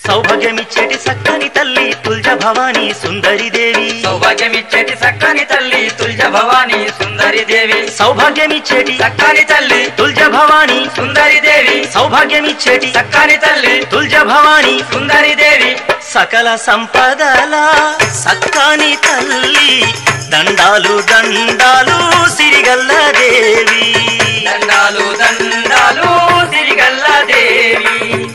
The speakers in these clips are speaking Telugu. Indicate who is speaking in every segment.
Speaker 1: సౌభాగ్యమిచ్చేటి సక్కని తల్లి తుల్జ భవానీ సుందరి దేవి
Speaker 2: సౌభాగ్యమిచ్చేటి చక్కని తల్లి తుల్జ భవాని సుందరి దేవి
Speaker 1: సౌభాగ్యమిచ్చేటి
Speaker 2: చక్కని తల్లి
Speaker 1: తుల్జ భవానీ
Speaker 2: సుందరి దేవి
Speaker 1: సౌభాగ్యమిచ్చేటి
Speaker 2: చక్కని తల్లి
Speaker 1: తుల్జ భవానీ
Speaker 2: సుందరి దేవి
Speaker 1: సకల సంపదల సక్కని తల్లి దండాలు దండాలు సిరిగల్ల దేవి
Speaker 2: దండాలు దండాలు తిరిగల్ల దేవి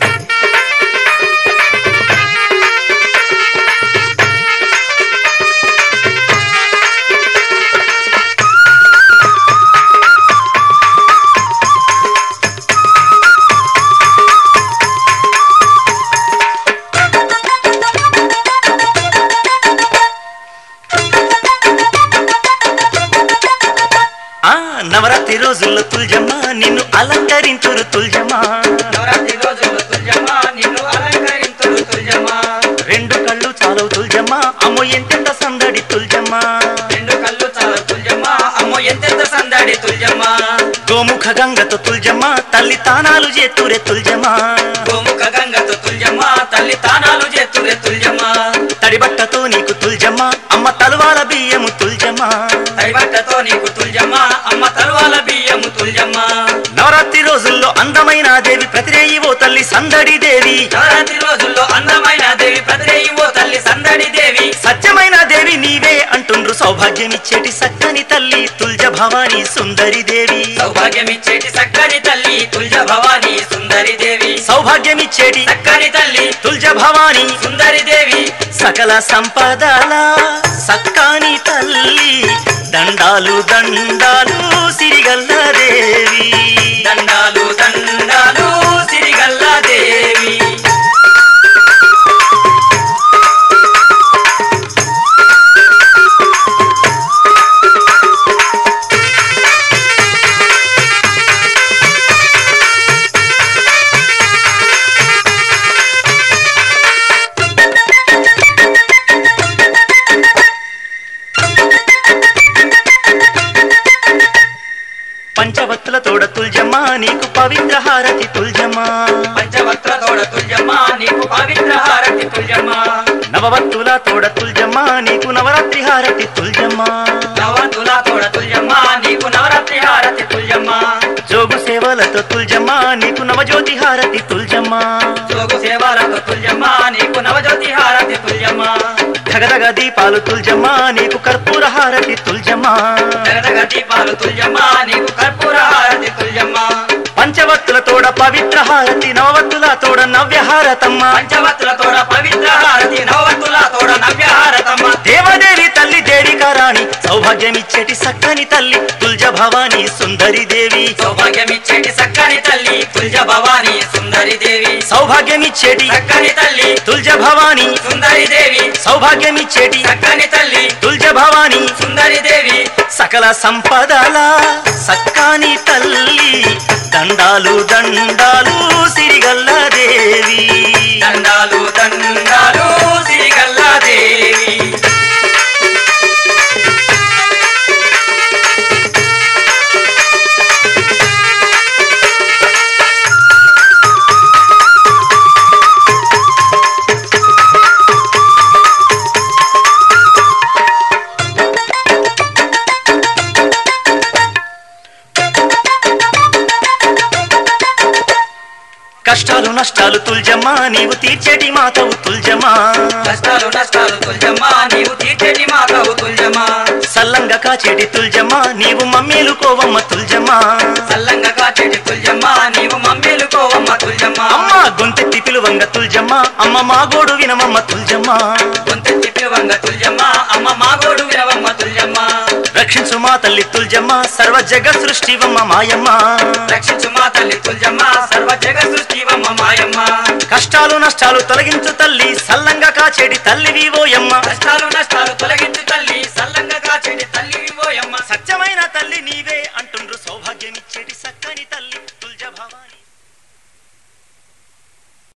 Speaker 1: ఆ నవరాత్రి రోజుల్లో తుల్జమ్మ నిన్ను అలంకరించురు తుల్జమ్మ
Speaker 2: నవరాత్రి రోజుల్లో తుల్జమ్మ నిన్ను అలంకరింతుడు తుల్జమ్మ
Speaker 1: రెండు కళ్ళు చాలవు తుల్జమ్మ అమ్మో ఎంతెంత సందడి తుల్జమ్మ
Speaker 2: రెండు కళ్ళు చాలు తుల్జమ్మ అమ్మో ఎంతెంత సందడి తుల్జమ్మ
Speaker 1: గోముఖ గంగతో తుల్జమ్మ తల్లి తానాలు చేతురే తుల్జమ్మ
Speaker 2: గోముఖ గంగతో తుల్జమ్మ తల్లి తానాలు చేతురే తుల్జమ్మ
Speaker 1: తడిబట్టతో నీకు తుల్జమ్మ అమ్మ తలువాల బియ్యము తుల్జమ్మ
Speaker 2: తడిబట్టతో నీకు తుల్జమ్మ అమ్మ తరువాల బియ్యము తుల్జమ్మ
Speaker 1: నవరాత్రి రోజుల్లో అందమైన దేవి ప్రతిరేయి ఓ తల్లి సందడి దేవి
Speaker 2: నవరాత్రి రోజుల్లో అందమైన దేవి ప్రతిరేయి ఓ తల్లి సందడి దేవి
Speaker 1: సత్యమైన దేవి నీవే అంటుండ్రు సౌభాగ్యమిచ్చేటి సక్కని తల్లి తుల్జ భవానీ సుందరి దేవి
Speaker 2: సౌభాగ్యమిచ్చేటి చక్కని తల్లి తుల్జ భవాని సుందరి దేవి
Speaker 1: సౌభాగ్యమిచ్చేటి
Speaker 2: చక్కని తల్లి
Speaker 1: తుల్జ భవానీ
Speaker 2: సుందరి దేవి
Speaker 1: సకల సంపదల సక్కాని తల్లి దండాలు దండాలు సిరిగల్ల దేవి
Speaker 2: దండాలు దండాలు సిరిగల్ల దేవి
Speaker 1: పంచవత్తుల తోడ తుల్జమ్మ నీకు పవిత్ర హారతి తుల్జమ్మ
Speaker 2: పంచవత్ర తోడ తుల్జమ్మ నీకు పవిత్ర హారతి తుల్జమ్మ
Speaker 1: నవవత్తుల తోడ తుల్జమ్మ నీకు నవరాత్రి హారతి తుల్జమ్మ
Speaker 2: నవతుల తోడ తుల్జమ్మ నీకు నవరాత్రి హారతి తుల్జమ్మ
Speaker 1: జోగు సేవలతో తుల్జమ్మ నీకు నవజ్యోతి హారతి తుల్జమ్మ
Speaker 2: జోగు సేవలతో తుల్జమ్మ నీకు నవజ్యోతి హారతి తుల్జమ్మ
Speaker 1: ధగధగ దీపాలు తుల్జమ్మ నీకు కర్పూర హారతి తుల్జమ్మ
Speaker 2: జగదగ దీపాలు తుల్జమ్మ నీకు కర్పూర హారతి తుల్జమ్మ
Speaker 1: పంచవత్తుల తోడ పవిత్ర హారతి నవవత్తుల తోడ నవ్య హారతమ్మ
Speaker 2: పంచవత్తుల తోడ పవిత్ర హారతి నవవత్తుల తోడ నవ్య హారతమ్మ
Speaker 1: దేవదేవి తల్లి దేడికారాణి సౌభాగ్యమిచ్చేటి సక్కని తల్లి తుల్జ భవానీ సుందరి దేవి
Speaker 2: సౌభాగ్యమిచ్చేటి చక్కని తల్లి తుల్జ భవాని సుందరి దేవి
Speaker 1: సౌభాగ్యమిచ్చేటి
Speaker 2: చక్కని తల్లి
Speaker 1: తుల్జ భవానీ
Speaker 2: సుందరి దేవి
Speaker 1: సౌభాగ్యమిచ్చేటి
Speaker 2: చక్కని తల్లి
Speaker 1: తుల్జ భవానీ
Speaker 2: సుందరి దేవి
Speaker 1: సకల సంపదల సక్కాని తల్లి దండాలు దండాలు సిరిగల్ల దేవి
Speaker 2: దండాలు దండాలు సిరిగల్ల దేవి
Speaker 1: కష్టాలు నష్టాలు తుల్జమ్మ నీవు తీర్చేటి మాతవు తుల్జమ్మ
Speaker 2: కష్టాలు నష్టాలు తుల్జమ్మ నీవు తీర్చేటి మాతవు తుల్జమ్మ
Speaker 1: సల్లంగా కాచేటి తుల్జమ్మ నీవు మమ్మీలు కోవమ్మ తుల్జమ్మ
Speaker 2: సల్లంగా కాచేటి తుల్జమ్మ నీవు మమ్మేలుకోవమ్మ తుల్జమ్మ
Speaker 1: అమ్మ గొంతెత్తి పిలువంగ తుల్జమ్మ అమ్మ మా గోడు వినమమ్మ తుల్జమ్మ
Speaker 2: గొంతెత్తి పిలువంగ తుల్జమ్మ అమ్మ మాగోడు వినవమ్మ తుల్జమ్మ
Speaker 1: రక్షించు మా తల్లి తుల్జమ్మ సర్వ జగ సృష్టివమ్మ మాయమ్మ
Speaker 2: రక్షించు మా తల్లి తుల్జమ్మ సర్వ జగ సృష్టివమ్మ మాయమ్మ
Speaker 1: కష్టాలు నష్టాలు తొలగించు తల్లి సల్లంగా కాచేటి తల్లివి ఓయమ్మ
Speaker 2: కష్టాలు నష్టాలు తొలగించు తల్లి సల్లంగా కాచేటి తల్లి ఓయమ్మ
Speaker 1: సత్యమైన తల్లి నీవే అంటుండ్రు సౌభాగ్యమిచ్చేటి సక్కని తల్లి